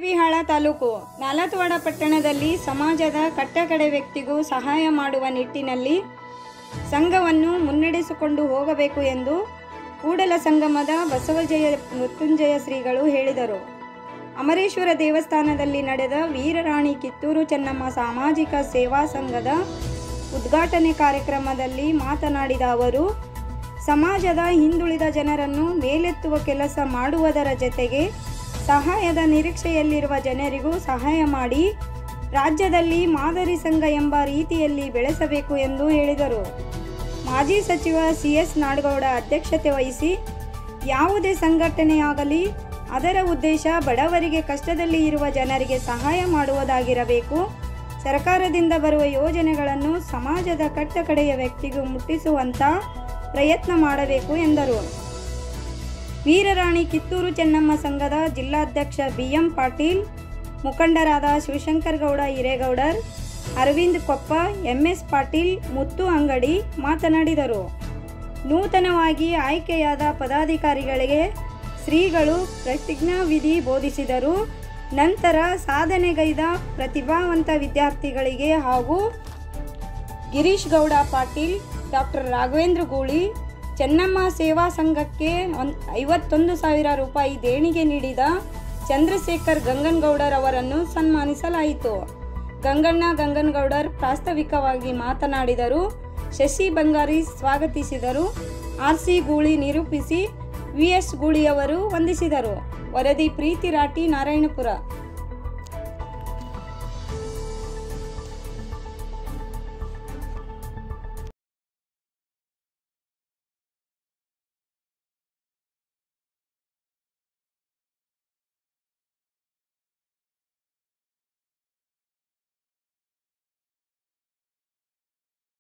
ಬಿಹಾಳ ತಾಲೂಕು ನಾಲತ್ವಾಡ ಪಟ್ಟಣದಲ್ಲಿ ಸಮಾಜದ ಕಟ್ಟಕಡೆ ವ್ಯಕ್ತಿಗೂ ಸಹಾಯ ಮಾಡುವ ನಿಟ್ಟಿನಲ್ಲಿ ಸಂಘವನ್ನು ಮುನ್ನಡೆಸಿಕೊಂಡು ಹೋಗಬೇಕು ಎಂದು ಕೂಡಲ ಸಂಗಮದ ಬಸವಜಯ ಮೃತ್ಯುಂಜಯ ಶ್ರೀಗಳು ಹೇಳಿದರು ಅಮರೇಶ್ವರ ದೇವಸ್ಥಾನದಲ್ಲಿ ನಡೆದ ವೀರರಾಣಿ ಕಿತ್ತೂರು ಚೆನ್ನಮ್ಮ ಸಾಮಾಜಿಕ ಸೇವಾ ಸಂಘದ ಉದ್ಘಾಟನೆ ಕಾರ್ಯಕ್ರಮದಲ್ಲಿ ಮಾತನಾಡಿದ ಅವರು ಸಮಾಜದ ಹಿಂದುಳಿದ ಜನರನ್ನು ಮೇಲೆತ್ತುವ ಕೆಲಸ ಮಾಡುವುದರ ಜತೆಗೆ ಸಹಾಯದ ನಿರೀಕ್ಷೆಯಲ್ಲಿರುವ ಜನರಿಗೂ ಸಹಾಯ ಮಾಡಿ ರಾಜ್ಯದಲ್ಲಿ ಮಾದರಿ ಸಂಘ ಎಂಬ ರೀತಿಯಲ್ಲಿ ಬೆಳೆಸಬೇಕು ಎಂದು ಹೇಳಿದರು ಮಾಜಿ ಸಚಿವ ಸಿ ಎಸ್ ನಾಡಗೌಡ ಅಧ್ಯಕ್ಷತೆ ವಹಿಸಿ ಯಾವುದೇ ಸಂಘಟನೆಯಾಗಲಿ ಅದರ ಉದ್ದೇಶ ಬಡವರಿಗೆ ಕಷ್ಟದಲ್ಲಿ ಇರುವ ಜನರಿಗೆ ಸಹಾಯ ಮಾಡುವುದಾಗಿರಬೇಕು ಸರ್ಕಾರದಿಂದ ಬರುವ ಯೋಜನೆಗಳನ್ನು ಸಮಾಜದ ಕಟ್ಟಕಡೆಯ ವ್ಯಕ್ತಿಗೂ ಮುಟ್ಟಿಸುವಂತ ಪ್ರಯತ್ನ ಮಾಡಬೇಕು ಎಂದರು ವೀರರಾಣಿ ಕಿತ್ತೂರು ಚೆನ್ನಮ್ಮ ಸಂಘದ ಜಿಲ್ಲಾಧ್ಯಕ್ಷ ಬಿ ಎಂ ಪಾಟೀಲ್ ಮುಖಂಡರಾದ ಶಿವಶಂಕರ್ ಗೌಡ ಹಿರೇಗೌಡರ್ ಅರವಿಂದ್ ಕೊಪ್ಪ ಎಂಎಸ್ ಪಾಟೀಲ್ ಮುತ್ತು ಅಂಗಡಿ ಮಾತನಾಡಿದರು ನೂತನವಾಗಿ ಆಯ್ಕೆಯಾದ ಪದಾಧಿಕಾರಿಗಳಿಗೆ ಶ್ರೀಗಳು ಪ್ರತಿಜ್ಞಾವಿಧಿ ಬೋಧಿಸಿದರು ನಂತರ ಸಾಧನೆಗೈದ ಪ್ರತಿಭಾವಂತ ವಿದ್ಯಾರ್ಥಿಗಳಿಗೆ ಹಾಗೂ ಗಿರೀಶ್ ಗೌಡ ಪಾಟೀಲ್ ಡಾಕ್ಟರ್ ರಾಘವೇಂದ್ರ ಗೂಳಿ ಚೆನ್ನಮ್ಮ ಸೇವಾ ಸಂಘಕ್ಕೆ ಒಂದ್ ಐವತ್ತೊಂದು ಸಾವಿರ ರೂಪಾಯಿ ದೇಣಿಗೆ ನೀಡಿದ ಚಂದ್ರಶೇಖರ್ ಗಂಗನಗೌಡರ್ ಅವರನ್ನು ಸನ್ಮಾನಿಸಲಾಯಿತು ಗಂಗಣ್ಣ ಗಂಗನಗೌಡರ್ ಪ್ರಾಸ್ತಾವಿಕವಾಗಿ ಮಾತನಾಡಿದರು ಶಶಿ ಬಂಗಾರಿ ಸ್ವಾಗತಿಸಿದರು ಆರ್ ಸಿ ಗೂಳಿ ನಿರೂಪಿಸಿ ವಿ ಎಸ್ ಗೂಳಿಯವರು ವಂದಿಸಿದರು ವರದಿ ಪ್ರೀತಿ ರಾಟಿ ನಾರಾಯಣಪುರ